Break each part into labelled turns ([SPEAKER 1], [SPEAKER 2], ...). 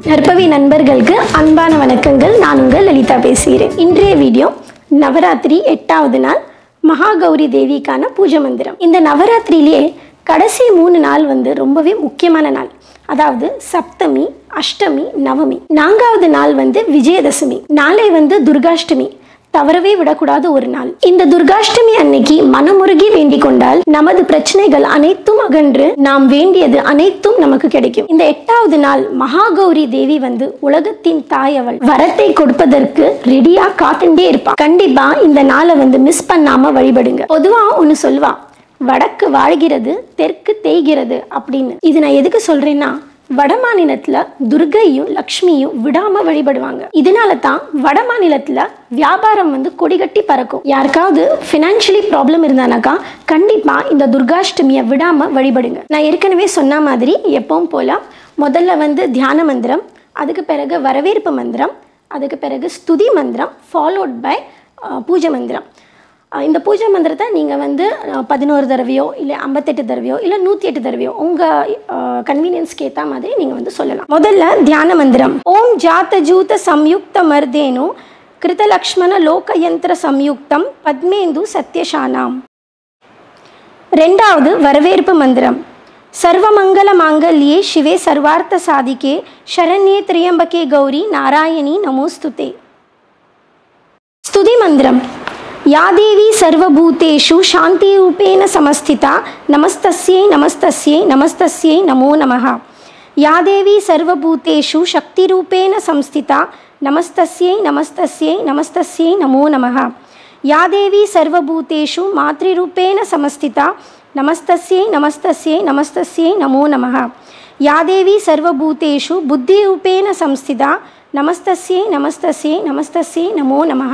[SPEAKER 1] நற்பவி நண்பர்களுக்கு அன்பான வணக்கங்கள் நான் உங்கள் லலிதா பேசுகிறேன் இன்றைய வீடியோ நவராத்திரி எட்டாவது நாள் மகாகௌரி தேவிக்கான பூஜை மந்திரம் இந்த நவராத்திரியிலே கடைசி மூணு நாள் வந்து ரொம்பவே முக்கியமான நாள் அதாவது சப்தமி அஷ்டமி நவமி நான்காவது நாள் வந்து விஜயதசமி நாளை வந்து துர்காஷ்டமி தவறவே விடக்கூடாத ஒரு நாள் இந்த துர்காஷ்டமி அன்னைக்கு மனமுருகி வேண்டிக் கொண்டால் நமது பிரச்சனைகள் அனைத்தும் அகன்று நாம் வேண்டியது அனைத்தும் நமக்கு கிடைக்கும் இந்த எட்டாவது நாள் மகாகௌரி தேவி வந்து உலகத்தின் தாய் அவள் வரத்தை கொடுப்பதற்கு ரெடியா காத்துட்டே இருப்பா கண்டிப்பா இந்த நாளை வந்து மிஸ் பண்ணாம வழிபடுங்க பொதுவா ஒன்னு சொல்வா வடக்கு வாழ்கிறது தெற்கு தேய்கிறது அப்படின்னு இது நான் எதுக்கு சொல்றேன்னா வட மாநிலத்துல துர்கையும் லக்ஷ்மியும் விடாம வழிபடுவாங்க இதனால தான் வட மாநிலத்துல வியாபாரம் வந்து கொடிகட்டி பறக்கும் யாருக்காவது ஃபினான்ஷியலி ப்ராப்ளம் இருந்தானாக்கா கண்டிப்பா இந்த துர்காஷ்டமியை விடாம வழிபடுங்க நான் ஏற்கனவே சொன்ன மாதிரி எப்பவும் போல முதல்ல வந்து தியான மந்திரம் அதுக்கு பிறகு வரவேற்பு மந்திரம் அதுக்கு பிறகு ஸ்துதி மந்திரம் ஃபாலோட் பை பூஜை மந்திரம் அஹ் இந்த பூஜை மந்திரத்தை நீங்கள் வந்து அஹ், பதினோரு தடவையோ இல்லை ஐம்பத்தெட்டு தடவையோ இல்லை நூற்றி எட்டு தடவையோ உங்கள் கன்வீனியன்ஸ்க்கு ஏற்ற மாதிரி நீங்கள் வந்து சொல்லலாம் முதல்ல தியான மந்திரம் ஓம் ஜாத்த ஜூத சம்யுக்த மர்தேனு கிருதலக்ஷ்மண லோகயந்திர சம்யுக்தம் பத்மேந்து சத்யசானாம் ரெண்டாவது வரவேற்பு மந்திரம் சர்வமங்கல மாங்கல்யே சிவே சர்வார்த்த சாதிக்கே சரண்யே திரியம்பகே கௌரி நாராயணி நமோஸ்துதே स्तुति मन्त्रम् या देवी सर्वभूतेषु शान्तिरूपेण समस्थिता नमस्तस्यै नमस्तस्यै नमस्तस्यै नमो नमः या देवी सर्वभूतेषु शक्तिरूपेण संस्थिता नमस्तस्यै नमस्तस्यै नमस्तस्यै नमो नमः या देवी सर्वभूतेषु मातृरूपेण समस्थिता नमस्तस्यै नमस्तस्यै नमस्तस्यै नमो नमः या देवी सर्वभूतेषु बुद्धिरूपेण संस्थिता நமஸ்தஸ்யே நமஸ்தஸ்யே நமஸ்தஸ்யே நமோ நமः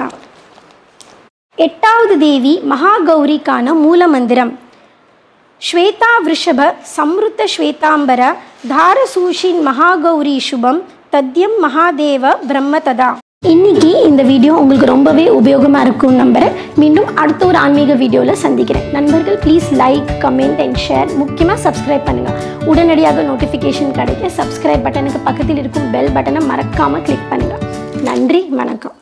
[SPEAKER 1] எட்டாவது தேவி மகாகௌரிக்கான மூல மந்திரம் ஸ்வேதா விருஷப சம்ருத்த ஸ்வேதாம்பர தாரசூஷின் மகாகௌரி சுபம் தத்யம் மகாதேவ பிரம்ம ததா இன்னைக்கு இந்த வீடியோ உங்களுக்கு ரொம்பவே உபயோகமாக இருக்கும் நம்புறேன் மீண்டும் அடுத்த ஒரு ஆன்மீக வீடியோவில் சந்திக்கிறேன் நண்பர்கள் please like comment and share முக்கியமாக சப்ஸ்கிரைப் பண்ணுங்கள் உடனடியாக நோட்டிஃபிகேஷன் கிடைக்க சப்ஸ்கிரைப் பட்டனுக்கு பக்கத்தில் இருக்கும் பெல் பட்டனை மறக்காமல் கிளிக் பண்ணுங்கள் நன்றி வணக்கம்